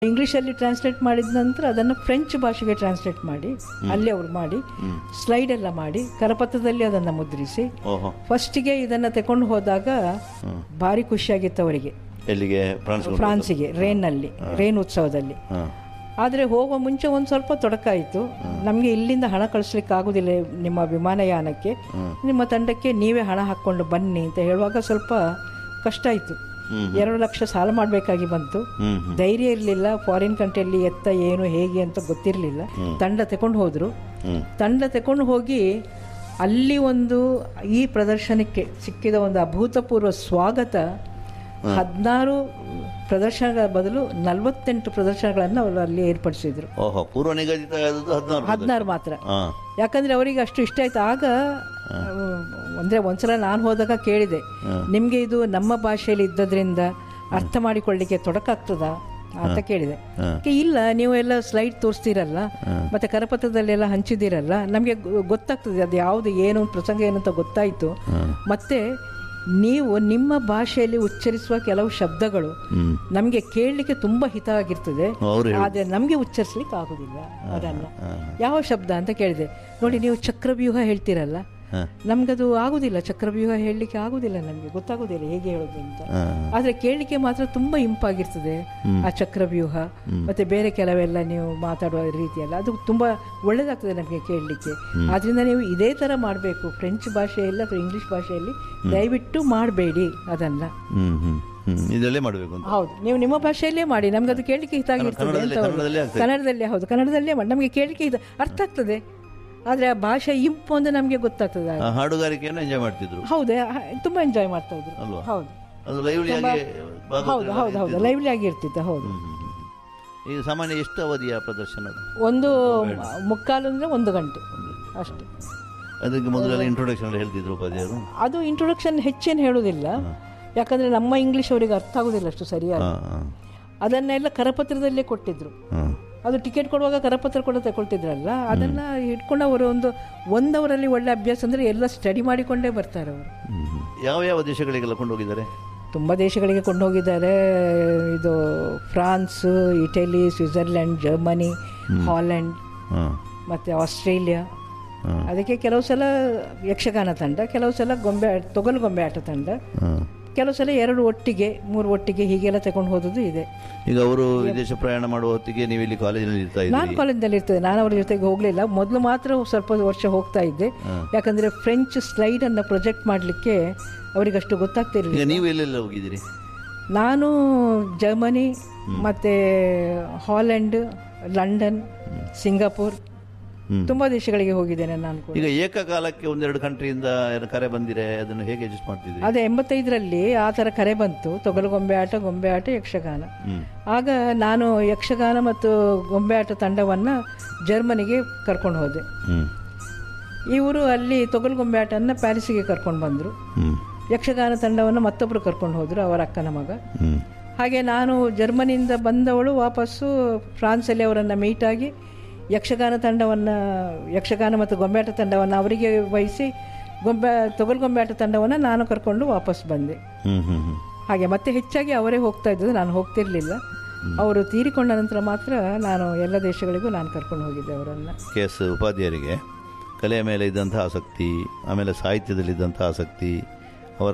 ಇಂಗ್ಲೀಷಲ್ಲಿ ಟ್ರಾನ್ಸ್ಲೇಟ್ ಮಾಡಿದ ನಂತರ ಅದನ್ನು ಫ್ರೆಂಚ್ ಭಾಷೆಗೆ ಟ್ರಾನ್ಸ್ಲೇಟ್ ಮಾಡಿ ಅಲ್ಲಿ ಅವ್ರು ಮಾಡಿ ಸ್ಲೈಡ್ ಎಲ್ಲ ಮಾಡಿ ಕರಪತ್ರದಲ್ಲಿ ಅದನ್ನು ಮುದ್ರಿಸಿ ಓಹೋ ಫಸ್ಟಿಗೆ ಇದನ್ನು ತಗೊಂಡು ಹೋದಾಗ ಭಾರಿ ಖುಷಿಯಾಗಿತ್ತು ಅವರಿಗೆ ಎಲ್ಲಿಗೆ ಫ್ರಾನ್ಸ್ ಫ್ರಾನ್ಸಿಗೆ ರೇನ್ನಲ್ಲಿ ರೇನ್ ಉತ್ಸವದಲ್ಲಿ ಹಾಂ ಆದರೆ ಹೋಗುವ ಮುಂಚೆ ಒಂದು ಸ್ವಲ್ಪ ತೊಡಕಾಯಿತು ನಮಗೆ ಇಲ್ಲಿಂದ ಹಣ ಕಳಿಸ್ಲಿಕ್ಕೆ ಆಗುದಿಲ್ಲ ನಿಮ್ಮ ವಿಮಾನಯಾನಕ್ಕೆ ನಿಮ್ಮ ತಂಡಕ್ಕೆ ನೀವೇ ಹಣ ಹಾಕ್ಕೊಂಡು ಬನ್ನಿ ಅಂತ ಹೇಳುವಾಗ ಸ್ವಲ್ಪ ಕಷ್ಟ ಆಯಿತು ಎರಡು ಲಕ್ಷ ಸಾಲ ಮಾಡಬೇಕಾಗಿ ಬಂತು ಹ್ಮ್ ಧೈರ್ಯ ಇರಲಿಲ್ಲ ಫಾರಿನ್ ಕಂಟ್ರಿಯಲ್ಲಿ ಎತ್ತ ಏನು ಹೇಗೆ ಅಂತ ಗೊತ್ತಿರಲಿಲ್ಲ ತಂಡ ತಗೊಂಡು ಹೋದರು ಹ್ಮ್. ತಂಡ ತಗೊಂಡು ಹೋಗಿ ಅಲ್ಲಿ ಒಂದು ಈ ಪ್ರದರ್ಶನಕ್ಕೆ ಸಿಕ್ಕಿದ ಒಂದು ಅಭೂತಪೂರ್ವ ಸ್ವಾಗತ ಹದಿನಾರು ಪ್ರದರ್ಶನಗಳ ಬದಲು ನಲವತ್ತೆಂಟು ಪ್ರದರ್ಶನಗಳನ್ನು ಅವರು ಅಲ್ಲಿ ಏರ್ಪಡಿಸಿದ್ರು ಓಹೋ ಪೂರ್ವ ನಿಗದಿತ ಆದದ್ದು ಹದಿನಾರು ಹದಿನಾರು ಮಾತ್ರ ಹಾಂ ಯಾಕಂದ್ರೆ ಅವರಿಗೆ ಅಷ್ಟು ಇಷ್ಟ ಆಯ್ತು ಆಗ ಅಂದರೆ ಒಂದ್ಸಲ ನಾನು ಹೋದಾಗ ಕೇಳಿದೆ ನಿಮಗೆ ಇದು ನಮ್ಮ ಭಾಷೆಯಲ್ಲಿ ಇದ್ದದ್ರಿಂದ ಅರ್ಥ ಮಾಡಿಕೊಳ್ಳಿಕ್ಕೆ ತೊಡಕಾಗ್ತದಾ ಅಂತ ಕೇಳಿದೆ ಅದಕ್ಕೆ ಇಲ್ಲ ನೀವು ಎಲ್ಲ ಸ್ಲೈಡ್ ತೋರಿಸ್ತೀರಲ್ಲ ಮತ್ತೆ ಕರಪತ್ರದಲ್ಲೆಲ್ಲ ಹಂಚಿದ್ದೀರಲ್ಲ ನಮಗೆ ಗೊತ್ತಾಗ್ತದೆ ಅದು ಯಾವುದು ಏನು ಪ್ರಸಂಗ ಏನು ಅಂತ ಗೊತ್ತಾಯಿತು ಮತ್ತೆ ನೀವು ನಿಮ್ಮ ಭಾಷೆಯಲ್ಲಿ ಉಚ್ಚರಿಸುವ ಕೆಲವು ಶಬ್ದಗಳು ಹ್ಮ್. ನಮಗೆ ಕೇಳಲಿಕ್ಕೆ ತುಂಬಾ ಹಿತ ಆಗಿರ್ತದೆ ಅವ್ರು ಆದರೆ ನಮಗೆ ಉಚ್ಚರಿಸ್ಲಿಕ್ಕೆ ಆಗುದಿಲ್ಲ ಅದನ್ನು ಯಾವ ಶಬ್ದ ಅಂತ ಕೇಳಿದೆ ನೋಡಿ ನೀವು ಚಕ್ರವ್ಯೂಹ ಹೇಳ್ತೀರಲ್ಲ ನಮ್ಗದು ಆಗುದಿಲ್ಲ ಚಕ್ರವ್ಯೂಹ ಹೇಳಲಿಕ್ಕೆ ಆಗುದಿಲ್ಲ ನಮಗೆ ಗೊತ್ತಾಗುದಿಲ್ಲ ಹೇಗೆ ಹೇಳೋದು ಅಂತ ಆದ್ರೆ ಕೇಳಲಿಕ್ಕೆ ಮಾತ್ರ ತುಂಬಾ ಇಂಪಾಗಿರ್ತದೆ ಆ ಚಕ್ರವ್ಯೂಹ ಮತ್ತೆ ಬೇರೆ ಕೆಲವೆಲ್ಲ ನೀವು ಮಾತಾಡುವ ರೀತಿಯಲ್ಲ ಅದು ತುಂಬಾ ಒಳ್ಳೇದಾಗ್ತದೆ ನಮಗೆ ಕೇಳಲಿಕ್ಕೆ ಆದ್ರಿಂದ ನೀವು ಇದೇ ತರ ಮಾಡಬೇಕು ಫ್ರೆಂಚ್ ಭಾಷೆಯಲ್ಲಿ ಅಥವಾ ಇಂಗ್ಲಿಷ್ ಭಾಷೆಯಲ್ಲಿ ದಯವಿಟ್ಟು ಮಾಡಬೇಡಿ ಅದನ್ನ ಹ್ಮ್ ಹ್ಮ್ ಹ್ಮ್ ಇದರಲ್ಲೇ ಮಾಡಬೇಕು ಅಂತ ಹೌದು ನೀವು ನಿಮ್ಮ ಭಾಷೆಯಲ್ಲೇ ಮಾಡಿ ನಮ್ಗೆ ಅದು ಕೇಳಲಿಕ್ಕೆ ಹಿತ ಆಗಿರ್ತದೆ ಕನ್ನಡದಲ್ಲಿ- ಅಂತ ಹೌದು. ಕನ್ನಡದಲ್ಲಿ ಆಗ್ತದೆ. ಕನ್ನಡದಲ್ಲೇ ಹೌದು ಕನ್ನಡದಲ್ಲೇ ಮಾಡಿ ನಮಗೆ ಕೇಳಲಿಕ್ಕೆ ಇದು ಅರ್ಥ ಆಗ್ತದೆ ಆದರೆ ಆ ಭಾಷೆ ಇಂಪು ಅಂತ ನಮಗೆ ಗೊತ್ತಾಗ್ತದೆ ಆಗ. ಆ ಹಾಡುಗಾರಿಕೆಯನ್ನು ಎಂಜಾಯ್ ಮಾಡ್ತಿದ್ರು ಹೌದೇ ಹ- ತುಂಬಾ ಎಂಜಾಯ್ ಮಾಡ್ತಾ ಇದ್ರು ಅಲ್ವಾ? ಹೌದು ಅದು ಲೈವ್ಲಿ ಆಗಿ ಭಾಗವತರೆಲ್ಲ ಹೌದು ಹೌದು ಹೌದು ಇರ್ತಿದ್ರು. ಲೈವ್ಲಿ ಆಗಿರ್ತಿತ್ತು ಹೌದು ಹ್ಮ್, ಹ್ಮ್, ಹ್ಮ್. ಈಗ ಸಾಮಾನ್ಯ ಎಷ್ಟು ಅವಧಿಯ ಪ್ರದರ್ಶನ ಅದು? ಒಂದು ಮುಕ್ಕಾಲು ಅಂದ್ರೆ ಒಂದು ಗಂಟೆ ಅಷ್ಟೇ ಅದಕ್ಕೆ ಮೊದಲೆಲ್ಲ ಇಂಟ್ರೊಡಕ್ಷನ್ ಎಲ್ಲ ಹೇಳ್ತಿದ್ರು ಉಪಾಧ್ಯಾಯರು ಅದು ಇಂಟ್ರೊಡಕ್ಷನ್ ಹೆಚ್ಚೇನು ಹೇಳೋದಿಲ್ಲ ಯಾಕಂದ್ರೆ ನಮ್ಮ ಇಂಗ್ಲಿಷ್ ಅವರಿಗೆ ಅರ್ಥ ಆಗೋದಿಲ್ಲ ಅಷ್ಟು ಸರಿಯಾಗಿ ಹಾಂ ಹಾಂ ಅದನ್ನೆಲ್ಲ ಕರಪತ್ರದಲ್ಲೇ ಕೊಟ್ಟಿದ್ರು ಹಾಂ ಅದು ಟಿಕೆಟ್ ಕೊಡುವಾಗ ಕರಪತ್ರ ಕೂಡ ತಗೊಳ್ತಿದ್ರಲ್ಲ ಅದನ್ನ ಇಟ್ಕೊಂಡು ಅವರು ಒಂದು ಒಂದು ಅವರಲ್ಲಿ ಒಳ್ಳೆ ಅಭ್ಯಾಸ ಅಂದ್ರೆ ಎಲ್ಲ ಸ್ಟಡಿ ಮಾಡಿಕೊಂಡೇ ಬರ್ತಾರೆ ಅವರು ಹ್ಮ್, ಹ್ಮ್. ಯಾವ ಯಾವ ದೇಶಗಳಿಗೆಲ್ಲ ಕೊಂಡೋಗಿದ್ದಾರೆ ತುಂಬ ದೇಶಗಳಿಗೆ ಕೊಂಡು ಹೋಗಿದ್ದಾರೆ ಇದು France Italy Switzerland Germany Holland ಹಾಂ ಮತ್ತು ಆಸ್ಟ್ರೇಲಿಯಾ ಹಾಂ ಅದಕ್ಕೆ ಕೆಲವು ಸಲ ಯಕ್ಷಗಾನ ತಂಡ ಕೆಲವು ಸಲ ಗೊಂಬೆ ಆ- ತೊಗಲು ಗೊಂಬೆ ಆಟ ತಂಡ ಹಾಂ ಕೆಲವು ಸಲ ಎರಡು ಒಟ್ಟಿಗೆ ಮೂರು ಒಟ್ಟಿಗೆ ಹೀಗೆಲ್ಲ ತಗೊಂಡು ಹೋದದ್ದು ಇದೆ ಈಗ ಅವರು ವಿದೇಶ ಪ್ರಯಾಣ ಮಾಡುವ ಹೊತ್ತಿಗೆ ನೀವು ಇಲ್ಲಿ ಕಾಲೇಜಿನಲ್ಲಿ ಇರ್ತಾ ನಾನು ಇದ್ರಿ ಕಾಲೇಜಿನಲ್ಲಿ ಇರ್ತದೆ ನಾನು ಅವ್ರ ಜೊತೆಗೆ ಹೋಗಲಿಲ್ಲ ಮೊದಲು ಮಾತ್ರ ಸ್ವಲ್ಪ ವರ್ಷ ಹೋಗ್ತಾ ಇದ್ದೆ ಯಾಕಂದರೆ ಫ್ರೆಂಚ್ ಸ್ಲೈಡನ್ನು ಪ್ರೊಜೆಕ್ಟ್ ಮಾಡಲಿಕ್ಕೆ ಅವರಿಗಷ್ಟು ಗೊತ್ತಾಗ್ತಿರಲಿಲ್ಲ ಈಗ ನೀವು ಎಲ್ಲೆಲ್ಲ ಹೋಗಿದ್ದೀರಿ ನಾನು ಜರ್ಮನಿ ಮತ್ತು ಹಾಲೆಂಡ್ ಲಂಡನ್ ಸಿಂಗಾಪುರ್ ಹ್ಮ್. ತುಂಬ ದೇಶಗಳಿಗೆ ಹೋಗಿದ್ದೇನೆ ನಾನು ಕೂಡ ಈಗ ಏಕಕಾಲಕ್ಕೆ ಒಂದೆರಡು ಕಂಟ್ರಿಯಿಂದ ಏನೋ ಕರೆ ಬಂದಿರೆ ಅದನ್ನು ಹೇಗೆ ಅಡ್ಜಸ್ಟ್ ಮಾಡ್ತಿದ್ರಿ ಅದೇ ಎಂಬತ್ತೈದರಲ್ಲಿ ಆ ಥರ ಕರೆ ಬಂತು ತೊಗಲು ಗೊಂಬೆ ಆಟ ಗೊಂಬೆ ಆಟ ಯಕ್ಷಗಾನ ಹ್ಮ್ ಆಗ ನಾನು ಯಕ್ಷಗಾನ ಮತ್ತು ಗೊಂಬೆ ಆಟ ತಂಡವನ್ನು ಜರ್ಮನಿಗೆ ಕರ್ಕೊಂಡು ಹೋದೆ ಹ್ಮ್ ಇವರು ಅಲ್ಲಿ ತೊಗಲು ಗೊಂಬೆ ಆಟವನ್ನು ಪ್ಯಾರಿಸಿಗೆ ಕರ್ಕೊಂಡು ಬಂದರು ಹ್ಮ್ ಯಕ್ಷಗಾನ ತಂಡವನ್ನು ಮತ್ತೊಬ್ಬರು ಕರ್ಕೊಂಡು ಹೋದರು ಅವರ ಅಕ್ಕನ ಮಗ ಹ್ಮ್ ಹಾಗೆ ನಾನು ಜರ್ಮನಿಯಿಂದ ಬಂದವಳು ವಾಪಸ್ಸು ಫ್ರಾನ್ಸಲ್ಲಿ ಅವರನ್ನು ಮೀಟಾಗಿ ಯಕ್ಷಗಾನ ತಂಡವನ್ನು ಯಕ್ಷಗಾನ ಮತ್ತು ಗೊಂಬೆಯಾಟ ತಂಡವನ್ನು ಅವರಿಗೆ ವಹಿಸಿ ಗೊಂಬೆ ತೊಗಲು ಗೊಂಬೆಯಾಟ ತಂಡವನ್ನು ನಾನು ಕರ್ಕೊಂಡು ವಾಪಸ್ ಬಂದೆ ಹ್ಮ್ ಹ್ಮ್ ಹ್ಮ್ ಹಾಗೆ ಮತ್ತೆ ಹೆಚ್ಚಾಗಿ ಅವರೇ ಹೋಗ್ತಾ ಇದ್ದದ್ದು ನಾನು ಹೋಗ್ತಿರ್ಲಿಲ್ಲ ಅವರು ತೀರಿಕೊಂಡ ನಂತರ ಮಾತ್ರ ನಾನು ಎಲ್ಲ ದೇಶಗಳಿಗೂ ನಾನು ಕರ್ಕೊಂಡು ಹೋಗಿದ್ದೆ ಅವರನ್ನು ಕೆ ಎಸ್ ಉಪಾಧ್ಯಾಯರಿಗೆ ಕಲೆಯ ಮೇಲೆ ಇದ್ದಂಥ ಆಸಕ್ತಿ ಆಮೇಲೆ ಸಾಹಿತ್ಯದಲ್ಲಿದ್ದಂಥ ಆಸಕ್ತಿ ಅವರ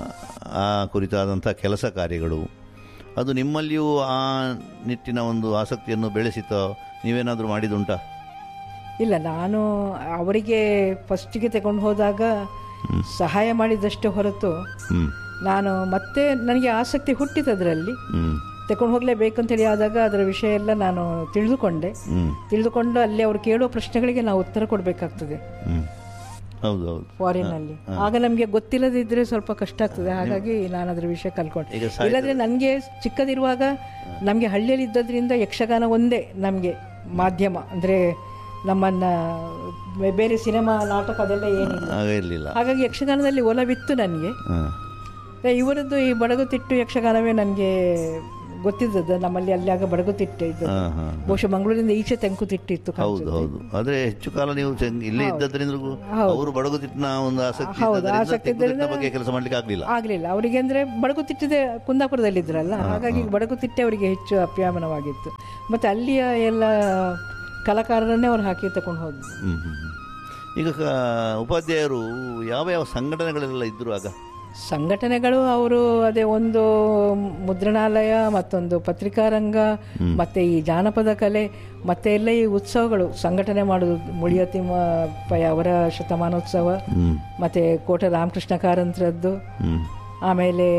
ಆ ಕುರಿತಾದಂಥ ಕೆಲಸ ಕಾರ್ಯಗಳು ಅದು ನಿಮ್ಮಲ್ಲಿಯೂ ಆ ನಿಟ್ಟಿನ ಒಂದು ಆಸಕ್ತಿಯನ್ನು ಬೆಳೆಸಿತೋ ನೀವೇನಾದರೂ ಮಾಡಿದುಂಟಾ ಇಲ್ಲ ನಾನು ಅವರಿಗೆ ಫಸ್ಟಿಗೆ ತಗೊಂಡು ಹೋದಾಗ ಸಹಾಯ ಮಾಡಿದಷ್ಟೇ ಹೊರತು ಹ್ಞೂ ನಾನು ಮತ್ತೆ ನನಗೆ ಆಸಕ್ತಿ ಹುಟ್ಟಿತು ಅದರಲ್ಲಿ ಹ್ಞೂ ತಗೊಂಡು ಹೋಗಲೇಬೇಕು ಅಂತೇಳಿ ಆದಾಗ ಅದರ ವಿಷಯ ಎಲ್ಲ ನಾನು ತಿಳಿದುಕೊಂಡೆ ಹ್ಞೂ ತಿಳಿದುಕೊಂಡು ಅಲ್ಲಿ ಅವರು ಕೇಳುವ ಪ್ರಶ್ನೆಗಳಿಗೆ ನಾವು ಉತ್ತರ ಕೊಡಬೇಕಾಗ್ತದೆ ಹ್ಞೂ ಹೌದು ಹೌದು ಫಾರಿನಲ್ಲಿ ಆಗ ನಮಗೆ ಗೊತ್ತಿಲ್ಲದಿದ್ರೆ ಸ್ವಲ್ಪ ಕಷ್ಟ ಆಗ್ತದೆ ಹಾಗಾಗಿ ನಾನು ಅದರ ವಿಷಯ ಕಲ್ಕೊಂಡೆ ಈಗ ಇಲ್ಲದ್ರೆ ನನಗೆ ಚಿಕ್ಕದಿರುವಾಗ ನಮಗೆ ಹಳ್ಳಿಯಲ್ಲಿ ಇದ್ದದ್ರಿಂದ ಯಕ್ಷಗಾನ ಒಂದೇ ನಮಗೆ ಮಾಧ್ಯಮ ಅಂದರೆ ನಮ್ಮನ್ನ ಬೆ- ಬೇರೆ ಸಿನಿಮಾ ನಾಟಕ ಅದೆಲ್ಲ ಏನಿಲ್ಲ ಆಗ ಇರಲಿಲ್ಲ ಹಾಗಾಗಿ ಯಕ್ಷಗಾನದಲ್ಲಿ ಒಲವಿತ್ತು ನನಗೆ ಹಾಂ ಇವರದ್ದು ಈ ಬಡಗುತಿಟ್ಟು ಯಕ್ಷಗಾನವೇ ನನಗೆ ಗೊತ್ತಿದ್ದದ್ದು ನಮ್ಮಲ್ಲಿ ಅಲ್ಲಿ ಆಗ ಬಡಗುತಿಟ್ಟೆ ಇದ್ದು ಹಾ ಹಾ ಬಹುಶಃ ಮಂಗಳೂರಿಂದ ಈಚೆ ತೆಂಕುತಿಟ್ಟಿತ್ತು ಹೌದು ಹೌದು ಆದ್ರೆ ಹೆಚ್ಚು ಕಾಲ ನೀವು ಚೆಂಗ್- ಇಲ್ಲೇ ಇದ್ದದ್ರಿಂದ ಅವರು ಬಡಗುತಿಟ್ಟಿನ ಒಂದು ಆಸಕ್ತಿ ಇದ್ದದ್ರಿಂದ ತೆಂಕುತಿಟ್ಟಿನ ಬಗ್ಗೆ ಕೆಲಸ ಮಾಡ್ಲಿಕ್ಕೆ ಆಗ್ಲಿಲ್ಲ ಆಗ್ಲಿಲ್ಲ ಅವರಿಗೆ ಅಂದ್ರೆ ಬಡಗುತಿಟ್ಟಿದೆ ಕುಂದಾಪುರದಲ್ಲಿ ಇದ್ರಲ್ಲ ಹಾಗಾಗಿ ಬಡಗುತಿಟ್ಟೆ ಅವರಿಗೆ ಹೆಚ್ಚು ಅಪ್ಯಾಮನವಾಗಿತ್ತು ಮತ್ತೆ ಅಲ್ಲಿಯ ಎಲ್ಲ ಕಲಾಕಾರರನ್ನೇ ಅವ್ರು ಹಾಕಿ ತಕೊಂಡು ಹೋದ್ರು ಹ್ಮ್ ಹ್ಮ್ ಹ್ಮ್. ಈಗ ಕ- ಉಪಾಧ್ಯಾಯರು ಯಾವ ಯಾವ ಸಂಘಟನೆಗಳೆಲ್ಲ ಇದ್ರು ಆಗ ಸಂಘಟನೆಗಳು ಅವರು ಅದೇ ಒಂದು ಮುದ್ರಣಾಲಯ ಮತ್ತೊಂದು ಪತ್ರಿಕಾರಂಗ ಮತ್ತೆ ಈ ಜಾನಪದ ಕಲೆ ಮತ್ತೆ ಎಲ್ಲ ಈ ಉತ್ಸವಗಳು ಸಂಘಟನೆ ಮಾಡೋದು ಮುಳಿಯತಿಮ್ಮ ಪೈ ಅವರ ಶತಮಾನೋತ್ಸವ ಹ್ಮ್ ಮತ್ತೆ ಕೋಟೆ ರಾಮಕೃಷ್ಣ ಕಾರಂತರದ್ದು ಹ್ಮ್ ಆಮೇಲೆ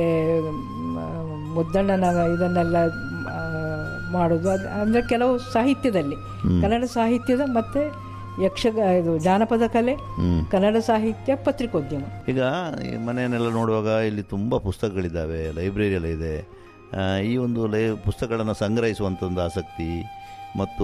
ಮ, ಮುದ್ದಣ್ಣನ ಇದನ್ನೆಲ್ಲ ಆ, ಮಾಡೋದು ಅದು ಅಂದರೆ ಕೆಲವು ಸಾಹಿತ್ಯದಲ್ಲಿ ಕನ್ನಡ ಸಾಹಿತ್ಯದ ಮತ್ತೆ ಯಕ್ಷಗ ಇದು ಜಾನಪದ ಕಲೆ ಹ್ಮ್ ಕನ್ನಡ ಸಾಹಿತ್ಯ ಪತ್ರಿಕೋದ್ಯಮ ಈಗ ಈ ಮನೆಯನ್ನೆಲ್ಲ ನೋಡುವಾಗ ಇಲ್ಲಿ ತುಂಬ ಪುಸ್ತಕಗಳಿದ್ದಾವೆ ಲೈಬ್ರರಿ ಎಲ್ಲ ಇದೆ ಆ, ಈ ಒಂದು ಲೈ ಪುಸ್ತಕಗಳನ್ನು ಸಂಗ್ರಹಿಸುವಂಥ ಒಂದು ಆಸಕ್ತಿ ಮತ್ತು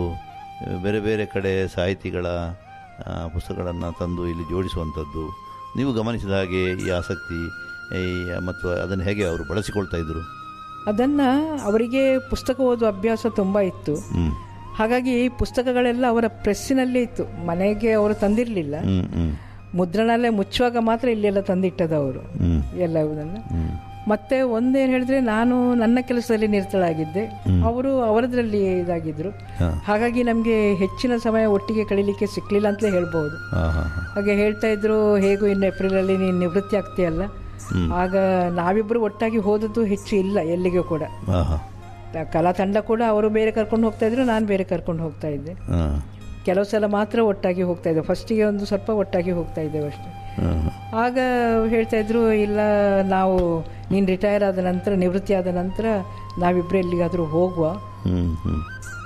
ಆ, ಬೇರೆ ಬೇರೆ ಕಡೆ ಸಾಹಿತಿಗಳ ಪುಸ್ತಕಗಳನ್ನು ತಂದು ಇಲ್ಲಿ ಜೋಡಿಸುವಂಥದ್ದು ನೀವು ಗಮನಿಸಿದ ಹಾಗೆ ಈ ಆಸಕ್ತಿ ಈ ಮತ್ತು ಅದನ್ನು ಹೇಗೆ ಅವರು ಬಳಸಿಕೊಳ್ತಾ ಇದ್ರು ಅದನ್ನು ಅವರಿಗೆ ಪುಸ್ತಕ ಓದುವ ಅಭ್ಯಾಸ ತುಂಬ ಇತ್ತು ಹ್ಞೂ ಹಾಗಾಗಿ ಪುಸ್ತಕಗಳೆಲ್ಲ ಅವರ ಪ್ರೆಸ್ಸಿನಲ್ಲೇ ಇತ್ತು ಮನೆಗೆ ಅವರು ತಂದಿರಲಿಲ್ಲ ಹ್ಞೂ ಹ್ಞೂ ಮುದ್ರಣಾಲಯ ಮುಚ್ಚುವಾಗ ಮಾತ್ರ ಇಲ್ಲೆಲ್ಲ ತಂದಿಟ್ಟದ ಅವರು ಹ್ಞೂ ಎಲ್ಲ ಇದನ್ನು ಹ್ಞೂ ಮತ್ತೆ ಒಂದೇನು ಹೇಳಿದ್ರೆ ನಾನು ನನ್ನ ಕೆಲಸದಲ್ಲಿ ನಿರತಳಾಗಿದ್ದೆ ಅವರು ಅವರದ್ರಲ್ಲಿ ಇದಾಗಿದ್ರು ಹಾಂ ಹಾಗಾಗಿ ನಮಗೆ ಹೆಚ್ಚಿನ ಸಮಯ ಒಟ್ಟಿಗೆ ಕಳೀಲಿಕ್ಕೆ ಸಿಕ್ಕಲಿಲ್ಲ ಅಂತಲೇ ಹೇಳ್ಬೋದು ಹಾಂ ಹಾಂ ಹಾಂ ಹಾಗೆ ಹೇಳ್ತಾ ಇದ್ರು ಹೇಗೂ ಇನ್ನು ಏಪ್ರಿಲಲ್ಲಿ ನೀನು ನಿವೃತ್ತಿ ಆಗ್ತೀಯಲ್ಲ ಆಗ ನಾವಿಬ್ಬರು ಒಟ್ಟಾಗಿ ಹೋದದ್ದು ಹೆಚ್ಚು ಇಲ್ಲ ಎಲ್ಲಿಗೂ ಕೂಡ ಹಾಂ ಹಾಂ ಕಲಾ ತಂಡ ಕೂಡ ಅವರು ಬೇರೆ ಕರ್ಕೊಂಡು ಹೋಗ್ತಾ ಇದ್ರು ನಾನು ಬೇರೆ ಕರ್ಕೊಂಡು ಹೋಗ್ತಾ ಇದ್ದೆ ಹಾಂ ಕೆಲವು ಸಲ ಮಾತ್ರ ಒಟ್ಟಾಗಿ ಹೋಗ್ತಾ ಇದ್ದೆ ಫಸ್ಟಿಗೆ ಒಂದು ಸ್ವಲ್ಪ ಒಟ್ಟಾಗಿ ಹೋಗ್ತಾ ಇದ್ದೇವೆ ಅಷ್ಟೇ ಹಾಂ ಆಗ ಹೇಳ್ತಾ ಇದ್ರು ಇಲ್ಲ ನಾವು ನೀನು ರಿಟೈರ್ ಆದ ನಂತರ ನಿವೃತ್ತಿ ಆದ ನಂತರ ನಾವಿಬ್ಬರು ಎಲ್ಲಿಗಾದರೂ ಹೋಗುವ ಹ್ಞೂ ಹ್ಞೂ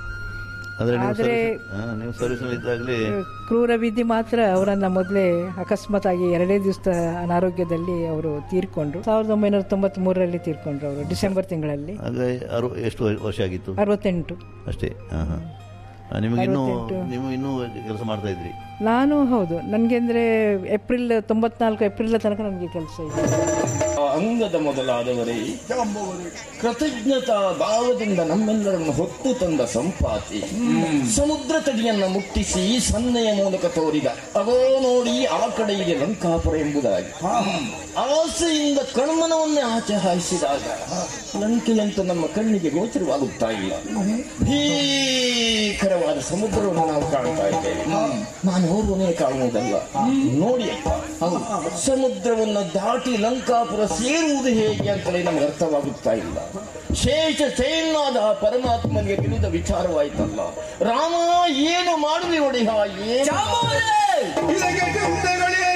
ಅಂದರೆ ನೀವು ಆದ್ರೆ- ಸರ್ವಿಸ್- ಹಾ, ನೀವು ಸರ್ವಿಸ್ನಲ್ಲಿ ಇದ್ದಾಗಲೇ ಕ್ರೂರ ವಿಧಿ ಮಾತ್ರ ಅವರನ್ನ ಮೊದಲೇ ಅಕಸ್ಮಾತ್ ಆಗಿ ಎರಡೇ ದಿವಸ ಅನಾರೋಗ್ಯದಲ್ಲಿ ಅವರು ತೀರ್ಕೊಂಡ್ರು ಸಾವಿರದ ಒಂಬೈನೂರ ತೊಂಬತ್ತ್ ಮೂರರಲ್ಲಿ ತೀರ್ಕೊಂಡ್ರು ಅವರು ಡಿಸೆಂಬರ್ ತಿಂಗಳಲ್ಲಿ ಆಗ ಅರು ಎಷ್ಟು ವ- ವರ್ಷ ಆಗಿತ್ತು ಅರವತ್ತೆಂಟು ಅಷ್ಟೇ ಹಾಂ ಹಾಂ ನಿಮಗೆ ಇನ್ನೂ ನೀವು ಇನ್ನೂ ಕೆಲಸ ಮಾಡ್ತಾ ಇದ್ರಿ ನಾನು ಹೌದು ನನಗೆ ಅಂದರೆ ಏಪ್ರಿಲ್ ತೊಂಬತ್ನಾಲ್ಕು ಏಪ್ರಿಲ್ ತನಕ ನನಗೆ ಕೆಲಸ ಇದೆ ಆ ಅಂಗದ ಮೊದಲಾದವರೇ ಕೃತಜ್ಞತಾ ಭಾವದಿಂದ ನಮ್ಮೆಲ್ಲರನ್ನು ಹೊತ್ತು ತಂದ ಸಂಪಾತಿ ಸಮುದ್ರ ತಡಿಯನ್ನ ಮುಟ್ಟಿಸಿ ಸನ್ನೆಯ ಮೂಲಕ ತೋರಿದ ಅದೋ ನೋಡಿ ಆ ಕಡೆ ಇದೆ ಲಂಕಾಪುರ ಎಂಬುದಾಗಿ ಆಸೆಯಿಂದ ಕಣ್ಮನವನ್ನೇ ಆಚೆ ಹಾಯಿಸಿದಾಗ ಲಂಕೆಯಂತೂ ನಮ್ಮ ಕಣ್ಣಿಗೆ ಗೋಚರವಾಗುತ್ತಾ ಇಲ್ಲ ಭೀಕರವಾದ ಸಮುದ್ರವನ್ನು ನಾವು ಕಾಣ್ತಾ ಇದ್ದೇವೆ ನಾನು ಓರ್ವನೇ ಕಾಣುವುದಲ್ಲ ನೋಡಿ ಅಪ್ಪ ಹೌದು ಸಮುದ್ರವನ್ನು ದಾಟಿ ಲಂಕಾಪುರ ಸೇರುವುದು ಹೇಗೆ ಅಂತಲೇ ನಮಗೆ ಅರ್ಥವಾಗುತ್ತಾ ಇಲ್ಲ ಶೇಷ ಸೇನಾದ ಆ ಪರಮಾತ್ಮನಿಗೆ ತಿಳಿದ ವಿಚಾರವಾಯ್ತಲ್ಲ ರಾಮ ಏನು ಮಾಡಲಿ ಒಡೆಯ ಏನು ಇದಕ್ಕೆ ಕುಂದೆಗಳಿಗೆ